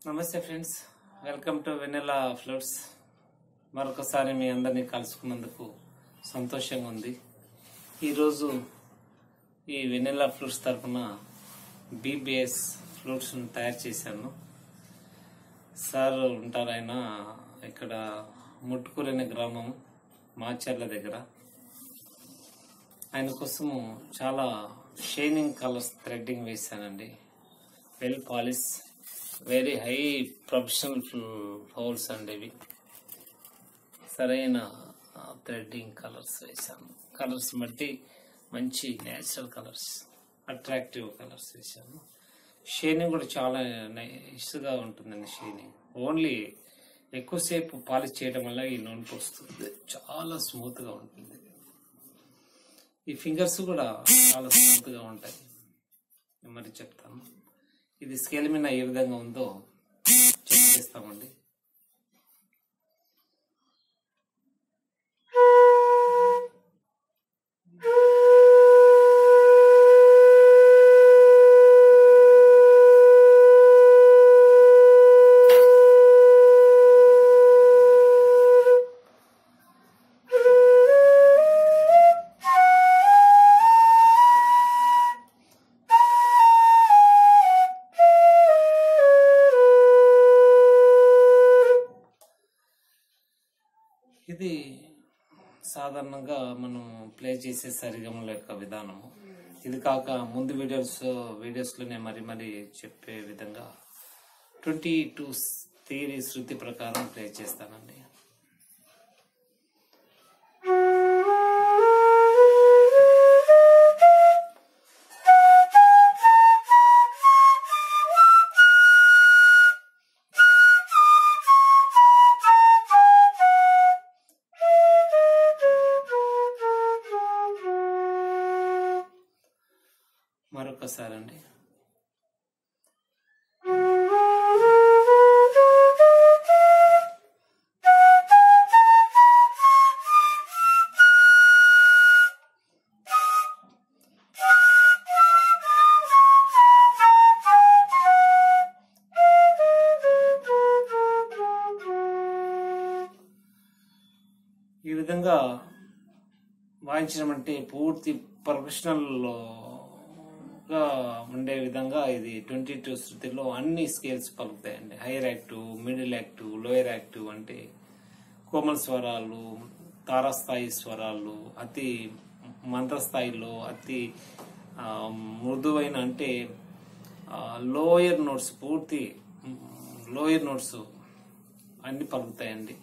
నమస్తే friends welcome to Vennela flutes మరొకసారి మీ అందరినీ కలుసుకున్నందుకు సంతోషంగా ఉంది ఈరోజు ఈ వెనెలా ఫ్లూట్స్ తరఫున బీబీఎస్ ఫ్లూట్స్ని తయారు చేశాను సార్ ఉంటారు ఆయన ఇక్కడ ముట్టుకూరనే గ్రామం మాచర్ల దగ్గర ఆయన కోసము చాలా షైనింగ్ కలర్స్ థ్రెడ్డింగ్ వేశానండి well polish very high professional holes అండి ఇవి సరైన థ్రెడ్డింగ్ కలర్స్ వేసాను కలర్స్ బట్టి మంచి నేచురల్ కలర్స్ అట్రాక్టివ్ కలర్స్ వేసాను షైనింగ్ కూడా చాలా నైస్గా ఉంటుందండి షైనింగ్ ఓన్లీ ఎక్కువసేపు పాలిష్ చేయడం వల్ల ఈ నూనె వస్తుంది చాలా స్మూత్గా ఉంటుంది ఈ ఫింగర్స్ కూడా చాలా స్మూత్గా ఉంటాయి మరి చెప్తాను ఇది స్కేల్ మీద ఏ విధంగా ఉందో చెక్ చేస్తామండి ఇది సాధారణంగా మనం ప్లే చేసే సరిగమల యొక్క విధానము ఇది కాక ముందు వీడియోస్ వీడియోస్లోనే మరి మరి చెప్పే విధంగా ట్వంటీ టూ థియరీ శృతి ప్రకారం ప్లే చేస్తానండి మరొకసారి అండి ఈ విధంగా వాయించడం అంటే పూర్తి ప్రొఫెషనల్ గా ఉండే విధంగా ఇది ట్వంటీ టూ శృతిలో అన్ని స్కేల్స్ పలుకుతాయండి higher octave middle octave lower octave అంటే కోమల స్వరాలు తారాస్థాయి స్వరాలు అతి మంత్ర స్థాయిలో అతి ఆ, మృదువైన అంటే లోయర్ నోట్స్ పూర్తి లోయర్ నోట్స్ అన్ని పలుకుతాయండి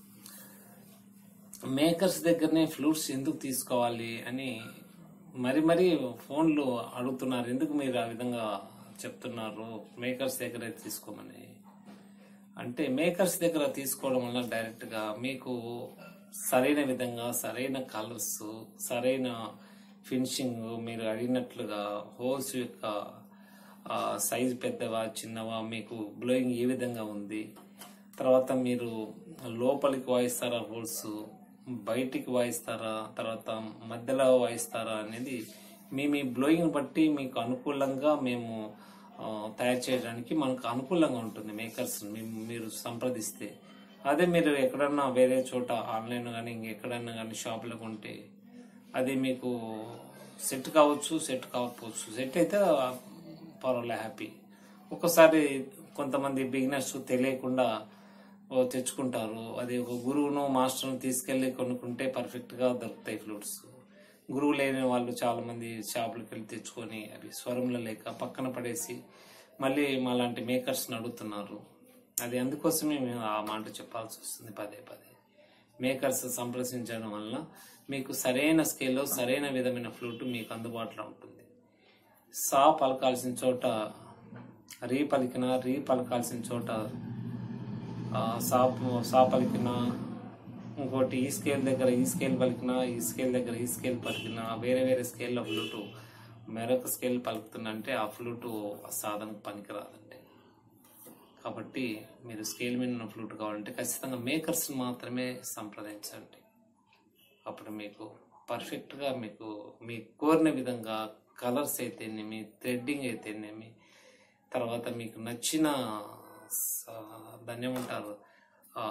మేకర్స్ దగ్గరనే ఫ్లూట్స్ ఎందుకు తీసుకోవాలి అని మరి మరి ఫోన్లు అడుగుతున్నారు ఎందుకు మీరు ఆ విధంగా చెప్తున్నారు మేకర్స్ దగ్గరే తీసుకోమని అంటే మేకర్స్ దగ్గర తీసుకోవడం వల్ల డైరెక్ట్ గా మీకు సరైన విధంగా సరైన కలర్స్ సరైన ఫినిషింగ్ మీరు అడిగినట్లుగా హోల్స్ యొక్క సైజ్ పెద్దవా చిన్నవా మీకు బ్లోయింగ్ ఏ విధంగా ఉంది తర్వాత మీరు లోపలికి వాయిస్తారా హోల్స్ బయటికి వాయిస్తారా తర్వాత మధ్యలో వాయిస్తారా అనేది మీ మీ బ్లోయింగ్ బట్టి మీకు అనుకూలంగా మేము ఆ, తయారు చేయడానికి మనకు అనుకూలంగా ఉంటుంది మేకర్స్ మీరు సంప్రదిస్తే అదే మీరు ఎక్కడన్నా వేరే చోట ఆన్లైన్ కానీ ఇంకెక్కడన్నా కానీ షాప్లో కొంటే అది మీకు సెట్ కావచ్చు సెట్ కాకపోవచ్చు సెట్ అయితే పర్వాలే హ్యాపీ ఒక్కసారి కొంతమంది బిగినర్స్ తెలియకుండా ఓ తెచ్చుకుంటారు అది ఒక గురువును మాస్టర్ను తీసుకెళ్లి కొనుక్కుంటే పర్ఫెక్ట్ గా దొరుకుతాయి ఫ్లూట్స్ గురువు లేని వాళ్ళు చాలా మంది షాపులకు వెళ్ళి తెచ్చుకొని అవి స్వరంలో లేక పక్కన పడేసి మళ్ళీ మాలాంటి మేకర్స్ అడుగుతున్నారు అది అందుకోసమే మేము ఆ మాట చెప్పాల్సి వస్తుంది పదే పదే మేకర్స్ సంప్రదించడం వల్ల మీకు సరైన స్కేల్లో సరైన విధమైన ఫ్లూట్ మీకు అందుబాటులో ఉంటుంది సా పలకాల్సిన చోట రీ పలికిన రీ పలకాల్సిన చోట ఆ, సా సా పలికిన ఇంకోటి ఈ స్కేల్ దగ్గర ఈ స్కేల్ పలికిన ఈ స్కేల్ దగ్గర ఈ స్కేల్ పలికిన వేరే వేరే స్కేల్లో ఫ్లూటు మరొక స్కేల్ పలుకుతుందంటే ఆ ఫ్లూటు సాధనకు పనికిరాదండి కాబట్టి మీరు స్కేల్ మీద ఉన్న ఫ్లూట్ కావాలంటే ఖచ్చితంగా మేకర్స్ మాత్రమే సంప్రదించండి అప్పుడు మీకు పర్ఫెక్ట్గా మీకు మీ కోరిన విధంగా కలర్స్ అయితేనేమి థ్రెడ్డింగ్ అయితేనేమి తర్వాత మీకు నచ్చిన స- దాన్ని ఏమంటారు ఆ,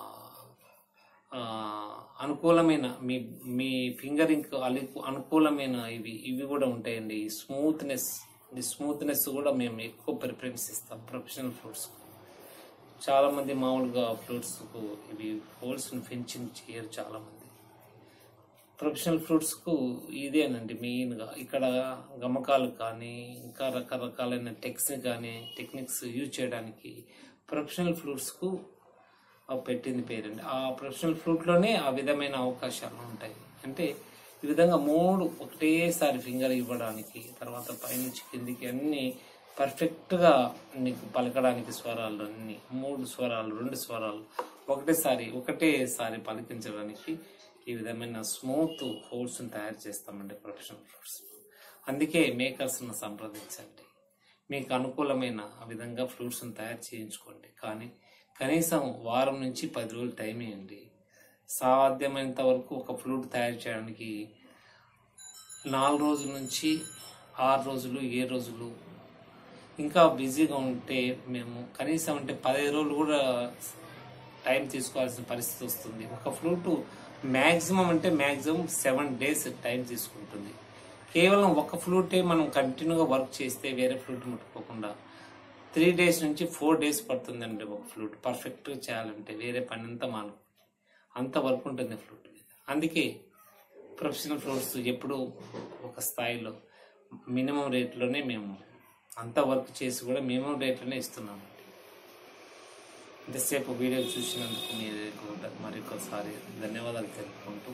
ఆ, అనుకూలమైన మీ మీ ఫింగరింగ్ అలి అనుకూలమైన ఇవి ఇవి కూడా ఉంటాయండి ఈ స్మూత్నెస్ ఈ స్మూత్నెస్ కూడా మేము ఎక్కువ ప్రిఫరెన్స్ ఇస్తాం ప్రొఫెషనల్ ఫ్రూట్స్ చాలా మంది మామూలుగా ఫ్రూట్స్ ఇవి హోల్స్ ఫెన్చింగ్ చేయరు చాలా మంది ప్రొఫెషనల్ ఫ్రూట్స్ కు ఇదేనండి మెయిన్ గా ఇక్కడ గమకాలు కానీ ఇంకా రకరకాలైన టెక్స్ కానీ టెక్నిక్స్ యూజ్ చేయడానికి ప్రొఫెషనల్ ఫ్రూట్స్ కు ఆ పెట్టింది పేరండి ఆ ప్రొఫెషనల్ ఫ్రూట్ లోనే ఆ విధమైన అవకాశాలు ఉంటాయి అంటే ఈ విధంగా మూడు ఒకటేసారి ఫింగర్ ఇవ్వడానికి తర్వాత పైనుంచి కిందికి అన్ని పర్ఫెక్ట్ గా నీకు పలకడానికి స్వరాలు అన్ని మూడు స్వరాలు రెండు స్వరాలు ఒకటేసారి ఒకటేసారి పలికించడానికి ఈ విధమైన స్మూత్ హోల్స్ తయారు చేస్తామండి ప్రొఫెషనల్ ఫ్రూట్స్ అందుకే మేకర్స్ సంప్రదించండి మీకు అనుకూలమైన ఆ విధంగా ఫ్రూట్స్ తయారు చేయించుకోండి కానీ కనీసం వారం నుంచి పది రోజులు టైం ఇవ్వండి సాధ్యమైనంత వరకు ఒక ఫ్లూట్ తయారు చేయడానికి నాలుగు రోజుల నుంచి ఆరు రోజులు ఏ రోజులు ఇంకా బిజీగా ఉంటే మేము కనీసం అంటే పదిహేను రోజులు కూడా టైం తీసుకోవాల్సిన పరిస్థితి వస్తుంది ఒక ఫ్లూట్ మ్యాక్సిమం అంటే మ్యాక్సిమం సెవెన్ డేస్ టైం తీసుకుంటుంది కేవలం ఒక ఫ్లూటే మనం కంటిన్యూగా వర్క్ చేస్తే వేరే ఫ్లూట్ ముట్టుకోకుండా త్రీ డేస్ నుంచి ఫోర్ డేస్ పడుతుందండి ఒక ఫ్లూట్ పర్ఫెక్ట్గా చేయాలంటే వేరే పని అంతా మాను అంత వర్క్ ఉంటుంది ఫ్లూట్ మీద అందుకే ప్రొఫెషనల్ ఫ్లూట్స్ ఎప్పుడు ఒక స్థాయిలో మినిమం రేట్లోనే మేము అంత వర్క్ చేసి కూడా మినిమం రేట్లోనే ఇస్తున్నామండి ఇంతసేపు వీడియో చూసినందుకు మీరు మరొకసారి ధన్యవాదాలు తెలుపుకుంటూ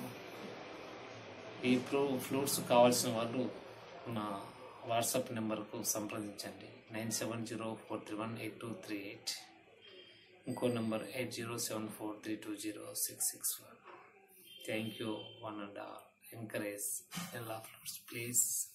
ఈ ప్రూ ఫ్లూట్స్ కావాల్సిన వాళ్ళు నా వాట్సాప్ నెంబర్కు సంప్రదించండి nine seven zero four three one eight two three eight ఇంకో number eight zero seven four three two zero six six one thank you one and all encourage ఎలా ఫ్లూట్స్ ప్లీజ్